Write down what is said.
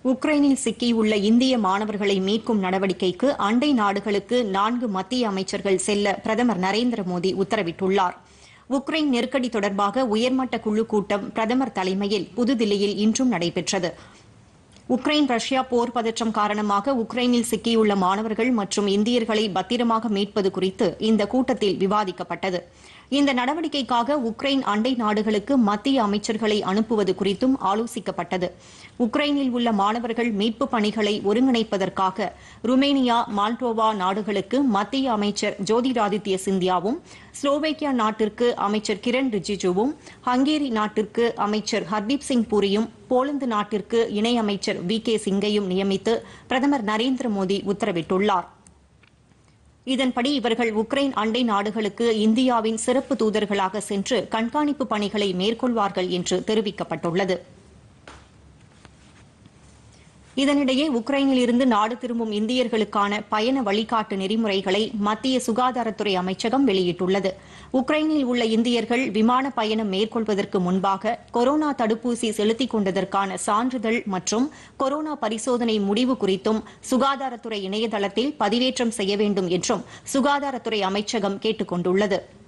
உக்ரைனில் சிக்கியுள்ள இந்திய மாணவர்களை மீட்கும் நடவடிக்கைக்கு அண்டை நாடுகளுக்கு நான்கு மத்திய அமைச்சர்கள் செல்ல பிரதமர் நரேந்திர மோடி உத்தரவிட்டுள்ளார் உக்ரைன் நெருக்கடி தொடர்பாக உயர்மட்ட குழு கூட்டம் பிரதமர் தலைமையில் புதுதில்லியில் இன்றும் நடைபெற்றது உக்ரைன் ரஷ்யா போர் பதற்றம் காரணமாக உக்ரைனில் சிக்கியுள்ள மாணவர்கள் மற்றும் இந்தியர்களை பத்திரமாக மீட்பது குறித்து இந்த கூட்டத்தில் விவாதிக்கப்பட்டது இந்த நடவடிக்கைக்காக உக்ரைன் அண்டை நாடுகளுக்கு மத்திய அமைச்சர்களை அனுப்புவது குறித்தும் ஆலோசிக்கப்பட்டது உக்ரைனில் உள்ள மாணவர்கள் மீட்பு பணிகளை ஒருங்கிணைப்பதற்காக ருமேனியா மால்டோவா நாடுகளுக்கு மத்திய அமைச்சர் ஜோதிராதித்ய சிந்தியாவும் ஸ்லோவேக்கியா நாட்டிற்கு அமைச்சர் கிரண் ரிஜிஜுவும் ஹங்கேரி நாட்டிற்கு அமைச்சர் ஹர்தீப் சிங் பூரியும் போலந்து நாட்டிற்கு இணையமைச்சர் வி கே சிங்கையும் நியமித்து பிரதமர் நரேந்திர மோடி உத்தரவிட்டுள்ளார் இதன்படி இவர்கள் உக்ரைன் அண்டை நாடுகளுக்கு இந்தியாவின் சிறப்பு தூதர்களாக சென்று கண்காணிப்பு பணிகளை மேற்கொள்வார்கள் என்று தெரிவிக்கப்பட்டுள்ளது இதனிடையே உக்ரைனில் இருந்து நாடு திரும்பும் இந்தியர்களுக்கான பயண வழிகாட்டு நெறிமுறைகளை மத்திய சுகாதாரத்துறை அமைச்சகம் வெளியிட்டுள்ளது உக்ரைனில் உள்ள இந்தியர்கள் விமான பயணம் மேற்கொள்வதற்கு முன்பாக கொரோனா தடுப்பூசி செலுத்திக் கொண்டதற்கான சான்றிதழ் மற்றும் கொரோனா பரிசோதனை முடிவு குறித்தும் சுகாதாரத்துறை இணையதளத்தில் பதிவேற்றம் செய்ய வேண்டும் என்றும் சுகாதாரத்துறை அமைச்சகம் கேட்டுக் கொண்டுள்ளது